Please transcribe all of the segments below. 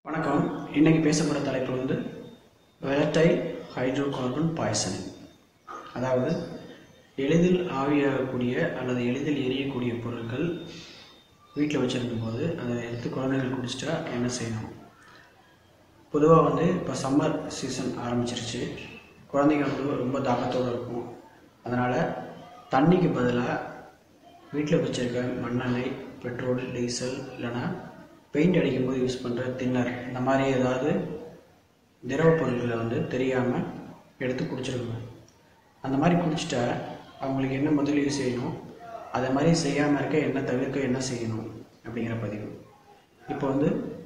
வணக்கம் இன்னைக்கு பேச போகிற தலைப்பு வந்து வெலட்டைல் ஹைட்ரோ கார்பன் பாய்சனிங் அதாவது எளிதில் ஆவியாகக்கூடிய அல்லது எளிதில் எரியக்கூடிய பொருட்கள் வீட்டில் வச்சுருக்கும் போது அதை எடுத்து குழந்தைகள் குடிச்சிட்டா என்ன செய்யணும் பொதுவாக வந்து இப்போ சம்மர் சீசன் ஆரம்பிச்சிருச்சு குழந்தைங்க வந்து ரொம்ப தாகத்தோடு இருக்கும் அதனால் தண்ணிக்கு பதிலாக வீட்டில் வச்சுருக்க மண்ணெண்ணெய் பெட்ரோல் டீசல் இல்லைன்னா பெயிண்ட் அடிக்கும்போது யூஸ் பண்ணுற தின்னர் இந்த மாதிரி ஏதாவது திரவ பொருட்களை வந்து தெரியாமல் எடுத்து குடிச்சிருங்க அந்த மாதிரி குடிச்சிட்டா அவங்களுக்கு என்ன முதலீடு செய்யணும் அதை மாதிரி செய்யாமல் இருக்க என்ன தவிர்க்க என்ன செய்யணும் அப்படிங்கிற பதிவு இப்போ வந்து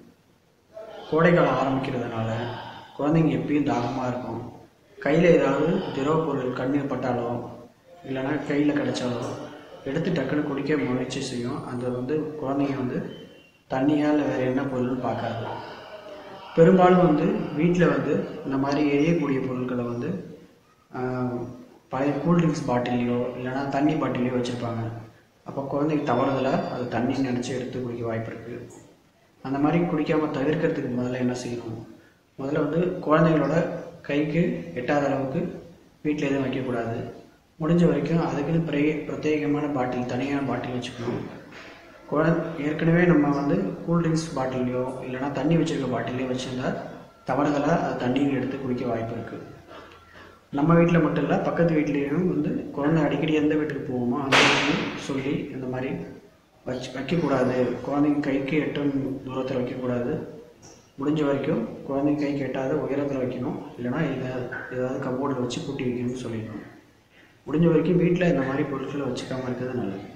கோடைக்காலம் ஆரம்பிக்கிறதுனால குழந்தைங்க எப்பயும் தாகமாக இருக்கும் கையில் ஏதாவது திரவ பொருள் கண்ணீர் பட்டாலோ இல்லைன்னா கையில் கிடைச்சாலோ எடுத்து டக்குன்னு குடிக்க முயற்சி செய்யும் அது வந்து குழந்தைங்க வந்து தண்ணியா இல்லை வேறு என்ன பொருள்னு பார்க்காது பெரும்பாலும் வந்து வீட்டில் வந்து இந்த மாதிரி எரியக்கூடிய பொருட்களை வந்து ஆஹ், பழைய கூல்ட்ரிங்க்ஸ் பாட்டிலையோ இல்லைன்னா தண்ணி பாட்டிலையோ வச்சுருப்பாங்க அப்போ குழந்தைக்கு தவறுதலாக அது தண்ணி நினச்சி எடுத்து குடிக்க வாய்ப்பு இருக்குது அந்த மாதிரி குடிக்காமல் தவிர்க்கிறதுக்கு முதல்ல என்ன செய்யணும் முதல்ல வந்து குழந்தைங்களோட கைக்கு எட்டாத அளவுக்கு வீட்டில் எதுவும் வைக்கக்கூடாது முடிஞ்ச வரைக்கும் அதுக்குன்னு பிரே பிரத்யேகமான பாட்டில் தனியான பாட்டில் வச்சுக்கணும் குழ ஏற்கனவே நம்ம வந்து கூல்ட்ரிங்க்ஸ் பாட்டிலையோ இல்லைன்னா தண்ணி வச்சிருக்க பாட்டிலையோ வச்சுருந்தா தவறுதலாக அது தண்ணியில் எடுத்து குடிக்க வாய்ப்பு இருக்குது நம்ம வீட்டில் மட்டும் இல்லை பக்கத்து வீட்லேயும் வந்து குழந்தை அடிக்கடி எந்த வீட்டுக்கு போவோமோ அந்த வீட்லையும் சொல்லி இந்த மாதிரி வச்சு வைக்கக்கூடாது குழந்தைங்க கைக்கு எட்டும் தூரத்தில் வைக்கக்கூடாது முடிஞ்ச வரைக்கும் குழந்தைங்க கைக்கு எட்டாத உயரத்தில் வைக்கணும் இல்லைன்னா இதை ஏதாவது கம்போர்டில் வச்சு பூட்டி வைக்கணும்னு சொல்லிடணும் முடிஞ்ச வரைக்கும் வீட்டில் இந்த மாதிரி பொருட்களை வச்சுக்காம இருக்கிறது நல்லது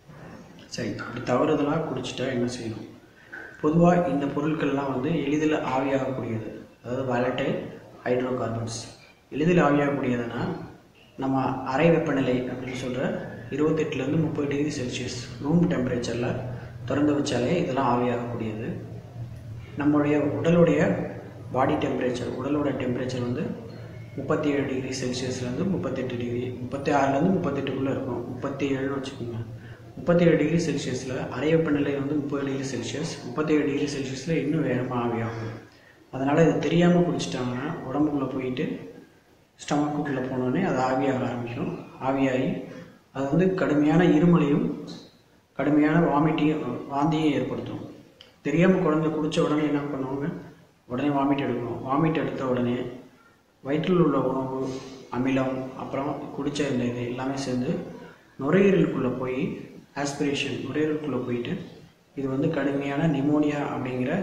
சரி அப்படி தவறுதலாக குடிச்சிட்டா என்ன செய்யணும் பொதுவாக இந்த பொருட்கள்லாம் வந்து எளிதில் ஆவியாகக்கூடியது அதாவது வாலட்டைல் ஹைட்ரோ கார்பன்ஸ் எளிதில் ஆவியாகக்கூடியதுன்னா நம்ம அறை வெப்பநிலை அப்படின்னு சொல்கிற இருபத்தெட்டுலேருந்து முப்பது டிகிரி செல்சியஸ் ரூம் டெம்பரேச்சரில் திறந்து வச்சாலே இதெல்லாம் ஆவியாகக்கூடியது நம்மளுடைய உடலுடைய பாடி டெம்பரேச்சர் உடலோட டெம்பரேச்சர் வந்து முப்பத்தி ஏழு டிகிரி செல்சியஸ்லேருந்து முப்பத்தெட்டு டிகிரி முப்பத்தி ஆறுலேருந்து முப்பத்தெட்டுக்குள்ளே இருக்கும் முப்பத்தி ஏழுன்னு வச்சுக்கோங்க முப்பத்தி ஏழு டிகிரி செல்சியஸில் அறை வெப்பநிலை வந்து முப்பது டிகிரி செல்சியஸ் முப்பத்தி ஏழு டிகிரி செல்சியஸில் இன்னும் வேகமாக ஆவியாகும் அதனால் இதை தெரியாமல் குடிச்சிட்டாங்கன்னா உடம்புக்குள்ளே போயிட்டு ஸ்டமக்குள்ளே போனோடனே அது ஆவியாக ஆரம்பிக்கும் ஆவியாகி அது வந்து கடுமையான இருமலையும் கடுமையான வாமிட்டையும் வாந்தியும் ஏற்படுத்தும் தெரியாமல் குழந்தை குடித்த உடனே என்ன பண்ணுவாங்க உடனே வாமிட் எடுக்கணும் வாமிட் எடுத்த உடனே வயிற்றில் உள்ள உணவு அமிலம் அப்புறம் குடித்த இந்த இது எல்லாமே சேர்ந்து நுரையீரலுக்குள்ளே போய் ஆஸ்பிரேஷன் நுரையீரலுக்குள்ளே போயிட்டு இது வந்து கடுமையான நிமோனியா அப்படிங்கிற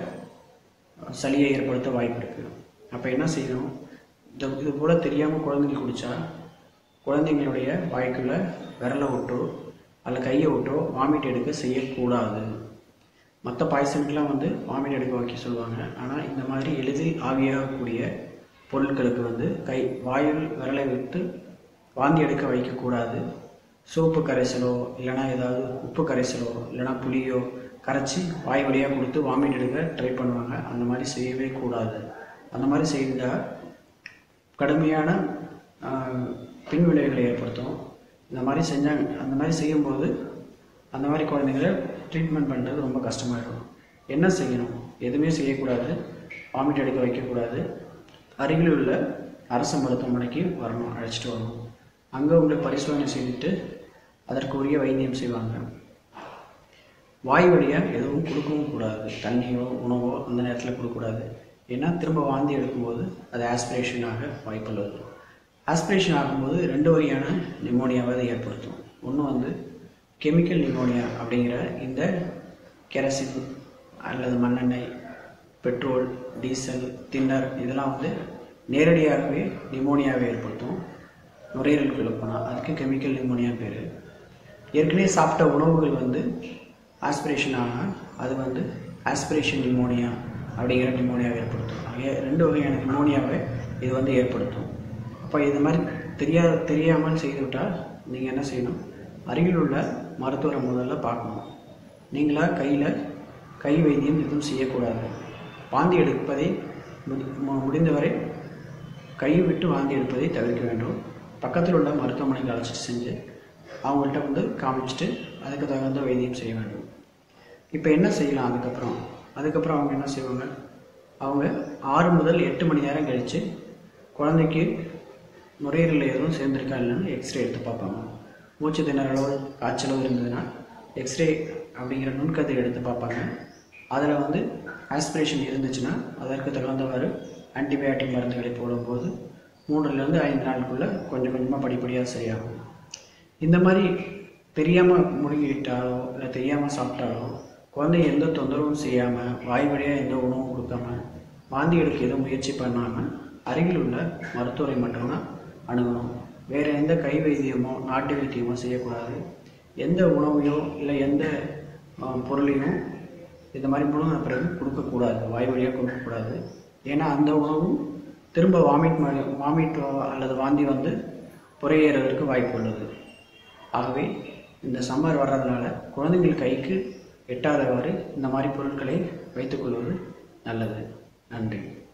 சளியை ஏற்படுத்த வாய்ப்பு இருக்குது அப்போ என்ன செய்யணும் இந்த இது கூட தெரியாமல் குழந்தைங்க குடித்தா குழந்தைங்களுடைய வாய்க்குள்ள விரலை விட்டோ அல்ல கையை விட்டோ வாமிட் எடுக்க செய்யக்கூடாது மற்ற பாய்சனுக்கெலாம் வந்து வாமிட் எடுக்க வைக்க சொல்லுவாங்க ஆனால் இந்த மாதிரி எளிதில் ஆவியாகக்கூடிய பொருட்களுக்கு வந்து கை வாயில் விரலை விட்டு வாந்தி எடுக்க வைக்கக்கூடாது சோப்பு கரைசலோ இல்லைனா ஏதாவது உப்பு கரைசலோ இல்லைனா புளியோ கரைச்சி வாய் வழியாக கொடுத்து வாமிட் எடுக்க ட்ரை பண்ணுவாங்க அந்த மாதிரி செய்யவே கூடாது அந்த மாதிரி செய்தால் கடுமையான ஆஹ், பின்விளைவுகளை ஏற்படுத்தும் இந்த மாதிரி செஞ்சாங்க அந்த மாதிரி செய்யும்போது அந்த மாதிரி குழந்தைங்களை ட்ரீட்மெண்ட் பண்ணுறது ரொம்ப கஷ்டமாயிடும் என்ன செய்யணும் எதுவுமே செய்யக்கூடாது வாமிட் எடுக்க வைக்கக்கூடாது அருகில் உள்ள அரசு மருத்துவமனைக்கு வரணும் அழைச்சிட்டு வரணும் அங்கே உங்களுக்கு பரிசோதனை செய்துட்டு அதற்குரிய வைத்தியம் செய்வாங்க வாய் வழியாக எதுவும் கொடுக்கவும் கூடாது தண்ணியோ உணவோ அந்த நேரத்தில் கொடுக்கக்கூடாது ஏன்னா திரும்ப வாந்தி எடுக்கும்போது அது ஆஸ்பிரேஷன் ஆக வாய்ப்புள்ளது ஆஸ்பிரேஷன் ஆகும்போது ரெண்டு வகையான நிமோனியாவை அது ஏற்படுத்தும் ஒன்று வந்து கெமிக்கல் நிமோனியா அப்படிங்கிற இந்த கெரசின் அல்லது மண்ணெண்ணெய் பெட்ரோல் டீசல் தின்னர் இதெல்லாம் வந்து நேரடியாகவே நிமோனியாவை ஏற்படுத்தும் நுரையீரலுக்குள்ள போனால் அதுக்கு கெமிக்கல் நிமோனியா பேர் ஏற்கனவே சாப்பிட்ட உணவுகள் வந்து ஆஸ்பிரேஷன் ஆனால் அது வந்து ஆஸ்பிரேஷன் நிமோனியா அப்படிங்கிற நிமோனியாவை ஏற்படுத்தும் ஆகிய ரெண்டு வகையான நிமோனியாவை இது வந்து ஏற்படுத்தும் அப்போ இது மாதிரி தெரியா தெரியாமல் செய்துவிட்டால் நீங்கள் என்ன செய்யணும் அருகில் உள்ள மருத்துவரை முதல்ல பார்க்கணும் நீங்களா கையில் கை வைத்தியம் எதுவும் செய்யக்கூடாது வாந்தி எடுப்பதை முடி- மு- முடிந்தவரை கையை விட்டு வாந்தி எடுப்பதை தவிர்க்க வேண்டும் பக்கத்தில் உள்ள மருத்துவமனைக்கு அழைச்சிட்டு செஞ்சு அவங்கள்ட்ட வந்து காமிச்சிட்டு அதுக்கு தகுந்த வைத்தியம் செய்ய வேண்டும் இப்போ என்ன செய்யலாம் அதுக்கப்புறம் அதுக்கப்புறம் அவங்க என்ன செய்வாங்க அவங்க ஆறு முதல் எட்டு மணி நேரம் கழித்து குழந்தைக்கு நுரையீரலில் எதுவும் சேர்ந்துருக்கா இல்லைன்னு எக்ஸ்ரே எடுத்து பார்ப்பாங்க மூச்சு திணறலோ காய்ச்சலோ இருந்ததுன்னா எக்ஸ்ரே அப்படிங்கிற நுண்கதிர் எடுத்து பார்ப்பாங்க அதில் வந்து ஆஸ்பிரேஷன் இருந்துச்சுன்னா அதற்கு தகுந்தவாறு ஆன்டிபயாட்டிக் மருந்துகளை போடும்போது மூன்றுலேருந்து ஐந்து நாளுக்குள்ளே கொஞ்சம் கொஞ்சமாக படிப்படியாக சரியாகும் இந்த மாதிரி தெரியாமல் முழுங்கிட்டாலோ இல்லை தெரியாமல் சாப்பிட்டாலோ குழந்தை எந்த தொந்தரவும் செய்யாமல் வாய் வழியாக எந்த உணவும் கொடுக்காம வாந்தி எடுக்க எதுவும் முயற்சி பண்ணாமல் அருகில் உள்ள மருத்துவரை மட்டும்தான் அணுகணும் வேறு எந்த கை வைத்தியமோ நாட்டு வைத்தியமோ செய்யக்கூடாது எந்த உணவையோ இல்லை எந்த ஆ, பொருளையும் இந்த மாதிரி முழுங்கின பிறகு கொடுக்கக்கூடாது வாய் வழியாக கொடுக்கக்கூடாது ஏன்னா அந்த உணவும் திரும்ப வாமிட் வாமிட் அல்லது வாந்தி வந்து புறையேறதற்கு வாய்ப்பு உள்ளது ஆகவே இந்த சம்மர் வர்றதுனால குழந்தைகள் கைக்கு எட்டாதவாறு இந்த மாதிரி பொருட்களை வைத்துக்கொள்வது நல்லது நன்றி